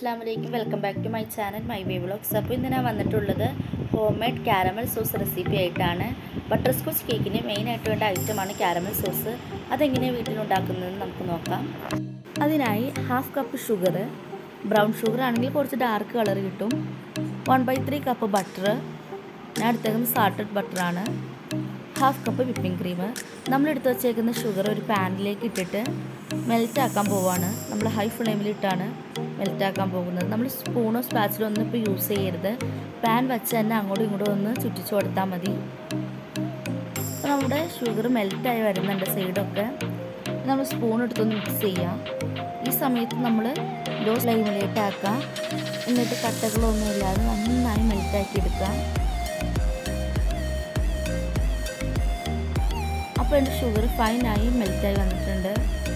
അസ്സാം വലൈക്കും welcome back to my channel my way vlogs അപ്പോൾ ഇന്ന് ഞാൻ വന്നിട്ടുള്ളത് home made caramel sauce recipe ആയിട്ടാണ് ബട്ടർ സ്കോച്ച് കേക്കിന് മെയിനായിട്ട് വേണ്ട ഐറ്റമാണ് ക്യാരമൽ സോസ് അതെങ്ങനെയാണ് വീട്ടിലുണ്ടാക്കുന്നതെന്ന് നമുക്ക് നോക്കാം അതിനായി half cup sugar brown sugar ആണെങ്കിൽ കുറച്ച് ഡാർക്ക് കളർ കിട്ടും one by three cup butter ഞാൻ എടുത്തേക്കുന്നത് സാൾട്ടഡ് ബട്ടറാണ് ഹാഫ് കപ്പ് വിപ്പിംഗ് ക്രീം നമ്മൾ എടുത്ത് വച്ചേക്കുന്ന ഷുഗർ ഒരു പാനിലേക്ക് ഇട്ടിട്ട് മെൽറ്റ് ആക്കാൻ പോവാണ് നമ്മൾ ഹൈ ഫ്ലെയിമിലിട്ടാണ് മെൽറ്റ് ആക്കാൻ പോകുന്നത് നമ്മൾ സ്പൂണോ സ്പാച്ചിലോ ഒന്നും ഇപ്പോൾ യൂസ് ചെയ്യരുത് പാൻ വെച്ച് തന്നെ അങ്ങോട്ടും ഇങ്ങോട്ടും ഒന്ന് ചുറ്റിച്ചു കൊടുത്താൽ മതി അപ്പോൾ നമ്മുടെ ഷുഗർ മെൽറ്റായി വരുന്നുണ്ട് സൈഡൊക്കെ നമ്മൾ സ്പൂൺ എടുത്തൊന്ന് മിക്സ് ചെയ്യാം ഈ സമയത്ത് നമ്മൾ ലോ ഫ്ലെയിമിലേക്ക് ആക്കാം എന്നിട്ട് കട്ടകളൊന്നും ഇല്ലാതെ നന്നായി മെൽറ്റാക്കി എടുക്കാം അപ്പോൾ എൻ്റെ ഷുഗർ ഫൈനായി മെൽറ്റായി വന്നിട്ടുണ്ട്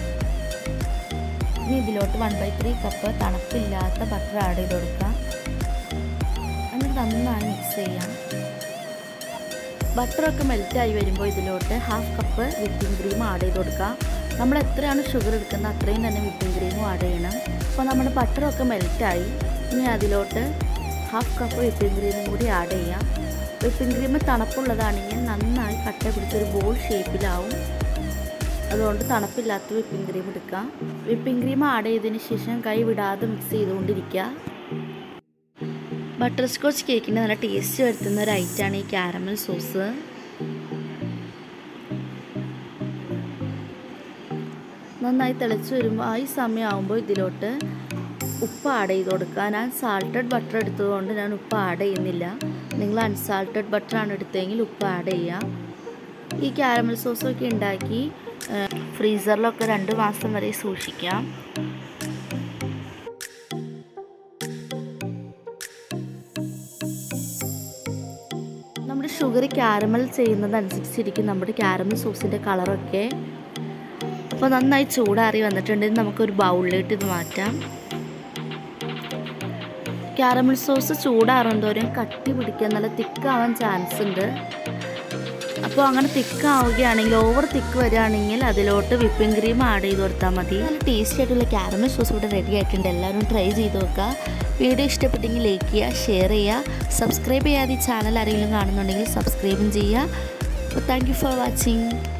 ഇനി ഇതിലോട്ട് വൺ ബൈ ത്രീ കപ്പ് തണുപ്പില്ലാത്ത ബട്ടർ ആഡ് ചെയ്ത് കൊടുക്കാം എന്നിട്ട് നന്നായി മിക്സ് ചെയ്യാം ബട്ടറൊക്കെ മെൽറ്റായി വരുമ്പോൾ ഇതിലോട്ട് half cup whipping cream add ചെയ്ത് കൊടുക്കാം നമ്മൾ എത്രയാണ് ഷുഗർ എടുക്കുന്നത് അത്രയും തന്നെ വിപ്പിംഗ് ക്രീമും ആഡ് ചെയ്യണം അപ്പോൾ നമ്മുടെ ബട്ടറൊക്കെ മെൽറ്റായി ഇനി അതിലോട്ട് ഹാഫ് കപ്പ് വിപ്പിംഗ് ക്രീമും കൂടി ആഡ് ചെയ്യാം വിപ്പിംഗ് ക്രീം തണുപ്പുള്ളതാണെങ്കിൽ നന്നായി കട്ട പിടിച്ചൊരു ബോൾ ഷേപ്പിലാവും അതുകൊണ്ട് തണുപ്പില്ലാത്ത വിപ്പിംഗ് ക്രീം എടുക്കുക വിപ്പിംഗ് ക്രീം ആഡ് ചെയ്തതിന് ശേഷം കൈ വിടാതെ മിക്സ് ചെയ്തുകൊണ്ടിരിക്കുക ബട്ടർ സ്കോച്ച് കേക്കിന് നല്ല ടേസ്റ്റ് വരുത്തുന്ന ഒരു ഐറ്റമാണ് ഈ ക്യാരമൽ സോസ് നന്നായി തിളച്ച് വരുമ്പോൾ ആ ഈ സമയമാകുമ്പോൾ ഇതിലോട്ട് ഉപ്പ് ആഡ് ചെയ്ത് കൊടുക്കുക ഞാൻ സാൾട്ടഡ് ബട്ടർ എടുത്തതുകൊണ്ട് ഞാൻ ഉപ്പ് ആഡ് ചെയ്യുന്നില്ല നിങ്ങൾ അൺസാൾട്ടഡ് ബട്ടറാണ് എടുത്തതെങ്കിൽ ഉപ്പ് ആഡ് ചെയ്യാം ഈ ക്യാരമൽ സോസൊക്കെ ഉണ്ടാക്കി ഫ്രീസറിലൊക്കെ രണ്ട് മാസം വരെ സൂക്ഷിക്കാം നമ്മുടെ ഷുഗർ ക്യാരമൽ ചെയ്യുന്നതനുസരിച്ചിരിക്കും നമ്മുടെ ക്യാരമൽ സോസിൻ്റെ കളറൊക്കെ അപ്പോൾ നന്നായി ചൂടാറി വന്നിട്ടുണ്ടെങ്കിൽ നമുക്കൊരു ബൗളിലേക്ക് ഇത് മാറ്റാം ക്യാരമൽ സോസ് ചൂടാറുന്തോറും കട്ടി പിടിക്കാൻ നല്ല തിക്കാവാൻ ചാൻസ് ഉണ്ട് അപ്പോൾ അങ്ങനെ തിക്കാവുകയാണെങ്കിൽ ഓവർ തിക്ക് വരികയാണെങ്കിൽ അതിലോട്ട് വിപ്പിംഗ് ക്രീം ആഡ് ചെയ്ത് കൊടുത്താൽ മതി നല്ല ടേസ്റ്റി ആയിട്ടുള്ള ക്യാരമൽ സോസ് ഇവിടെ റെഡി ആയിട്ടുണ്ട് എല്ലാവരും ട്രൈ ചെയ്ത് നോക്കുക വീഡിയോ ഇഷ്ടപ്പെട്ടെങ്കിൽ ലൈക്ക് ചെയ്യുക ഷെയർ ചെയ്യുക സബ്സ്ക്രൈബ് ചെയ്യാതെ ഈ ചാനൽ ആരെങ്കിലും കാണുന്നുണ്ടെങ്കിൽ സബ്സ്ക്രൈബും ചെയ്യുക അപ്പോൾ താങ്ക് യു ഫോർ വാച്ചിങ്